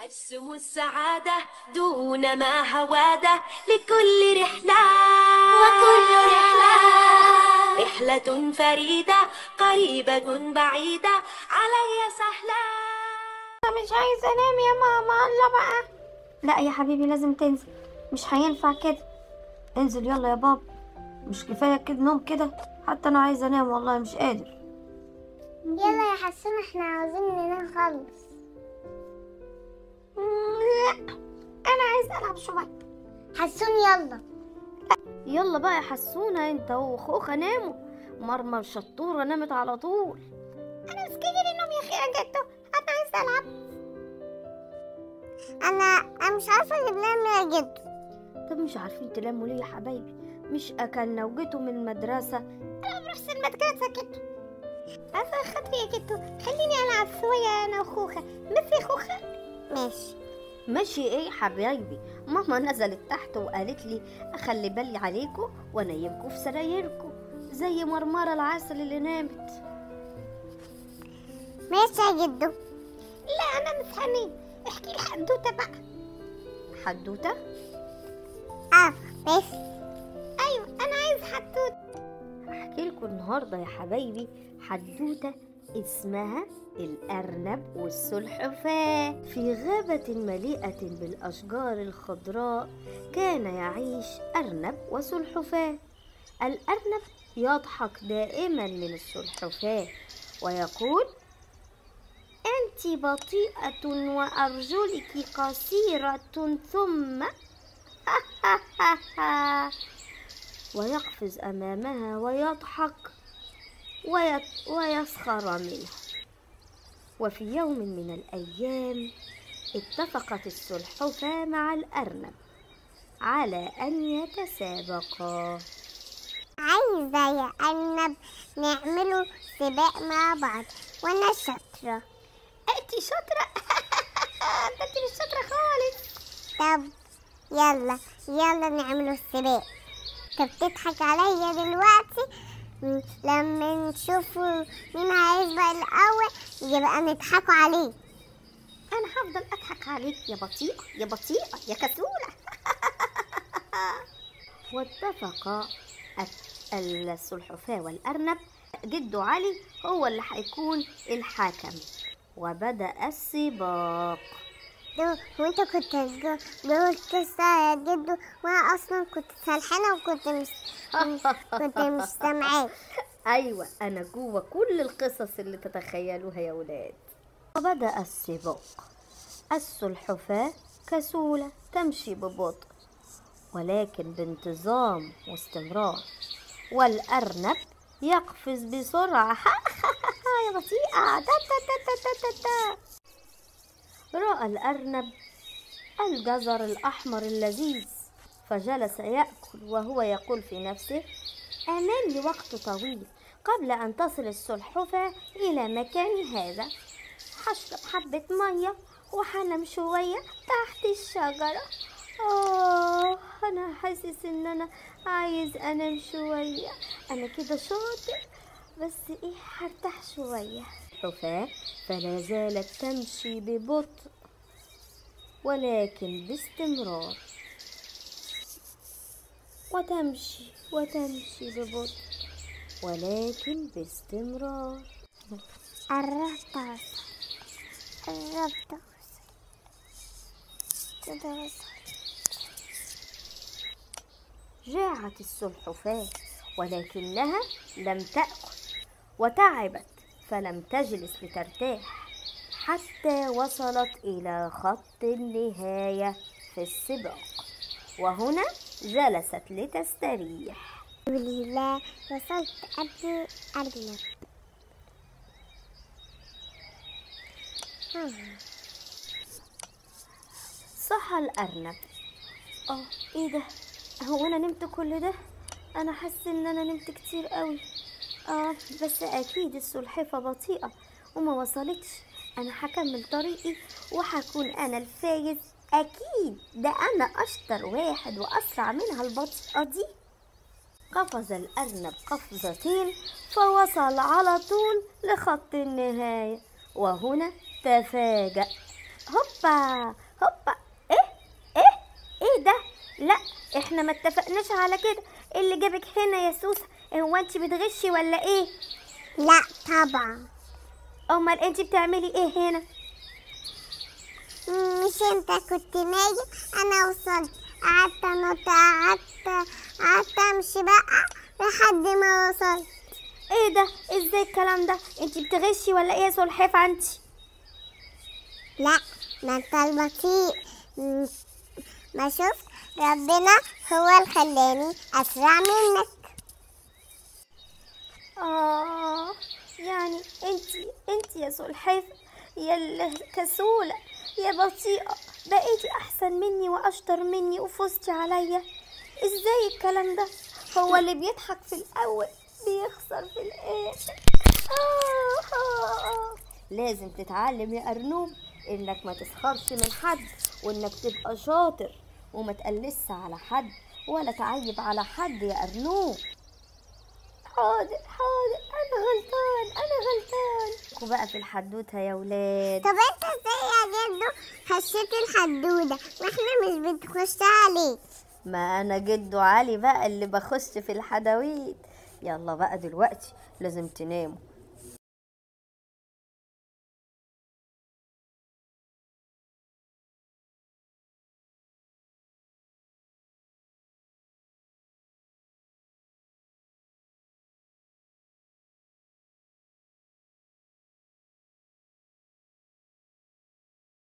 أرسم السعادة دون ما هوادة لكل رحلة وكل رحلة رحلة فريدة قريبة بعيدة علي سهلة أنا مش عايزة أنام يا ماما الله بقى لا يا حبيبي لازم تنزل مش هينفع كده انزل يلا يا بابا مش كفاية كده نوم كده حتى أنا عايزة أنام والله مش قادر يلا يا حسون احنا عاوزين ننام خالص لا أنا عايزة ألعب شوية حسون يلا يلا بقى يا حسونة انت وخوخة ناموا مرمى الشطورة نامت على طول انا مش كده النوم يا اخي يا جدو انا عايزة العب انا انا مش عارفه اللي بنعمل يا جدو طب مش عارفين تلموا ليه يا حبايبي مش اكلنا وجيتوا من المدرسة انا بنفس المدرسة كده عايزة خاطري يا جدو خليني العب شوية انا وخوخة بس يا خوخة ماشي ماشي ايه يا حبايبي ماما نزلت تحت وقالت لي اخلي بالي عليكم وانيمكم في سرايركم زي مرمرة العسل اللي نامت ماشي يا جدو لا انا مش هنام احكي لي حدوته بقى حدوته اه بس ايوه انا عايز حدوته احكي لكم النهارده يا حبايبي حدوته اسمها الأرنب والسلحفاة في غابة مليئة بالأشجار الخضراء كان يعيش أرنب وسلحفاة الأرنب يضحك دائما من السلحفاة ويقول أنت بطيئة وأرجلك قصيرة ثم ويقفز أمامها ويضحك ويت- ويسخر منها وفي يوم من الأيام اتفقت السلحفاة مع الأرنب على أن يتسابقا عايزه يا ارنب نعمله سباق مع بعض وانا شاطره أنت شاطرة ده أنت مش شاطرة خالص طب يلا يلا نعمله السباق طب تضحك عليا دلوقتي م- لما نشوفوا مين هيسبق الاول يبقى نضحكوا عليه أنا هفضل أضحك عليك يا بطيئة يا بطيئة يا كسولة واتفق الت- السلحفاة والأرنب جدو علي هو اللي هيكون الحاكم وبدأ السباق دو وانت كنت جو- جوه القصة يا جدو وانا اصلا كنت سرحانة وكنت مش كنت مش سامعاك أيوة أنا جوه كل القصص اللي تتخيلوها يا ولاد وبدأ السباق السلحفاة كسولة تمشي ببطء ولكن بانتظام واستمرار والأرنب يقفز بسرعة يا بطيئة تا تا تا تا تا تا تا. رأى الأرنب الجزر الأحمر اللذيذ فجلس يأكل وهو يقول في نفسه أمامي وقت طويل قبل أن تصل السلحفاة إلى مكان هذا هشرب حبة مية وهنام شوية تحت الشجرة آه أنا حاسس إن أنا عايز أنام شوية أنا كده شاطر بس إيه هرتاح شوية السلحفاة فلا زالت تمشي ببطء ولكن باستمرار وتمشي وتمشي ببطء ولكن باستمرار قربت اوصل قربت اوصل كده وصل جاعت السلحفاة ولكنها لم تأكل وتعبت فلم تجلس لترتاح حتى وصلت إلى خط النهاية في السباق وهنا جلست لتستريح الحمد لله وصلت قبل أرنب صحى الأرنب اه ايه ده هو انا نمت كل ده انا حاسه ان انا نمت كتير قوي اه بس اكيد السلحفه بطيئه وما وصلتش انا هكمل طريقي وهكون انا الفايز اكيد ده انا اشطر واحد واسرع منها البطيئه دي قفز الأرنب قفزتين فوصل على طول لخط النهاية وهنا تفاجأ هوبا هوبا ايه ايه ايه ده لا احنا ما اتفقناش على كده ايه اللي جابك هنا يا سوسة هو انت بتغشي ولا ايه لا طبعا امال انت بتعملي ايه هنا مش انت كنت نايم انا وصلت قعدت انط قعدت قعدت امشي بقى لحد ما وصلت ايه ده ازاي الكلام ده انت بتغشي ولا ايه يا سلحفة انت لا ما انت البطيء م- ما شفت ربنا هو اللي خلاني اسرع منك اه يعني انت انت يا سلحفة يا الكسولة يا بطيئة بقيتي احسن مني واشطر مني وفزتي عليا ازاي الكلام ده هو اللي بيضحك في الاول بيخسر في الاخر آه آه آه. لازم تتعلم يا ارنوب انك ما تسخرش من حد وانك تبقى شاطر وما تقلسش على حد ولا تعيب على حد يا ارنوب حاضر حاضر انا غلطان انا غلطان وبقى في الحدوته يا ولاد طب انت ازاي يا جدو خشيت الحدودة واحنا مش بنخش عليك ما انا جدو علي بقى اللي بخش في الحدويت يلا بقى دلوقتي لازم تناموا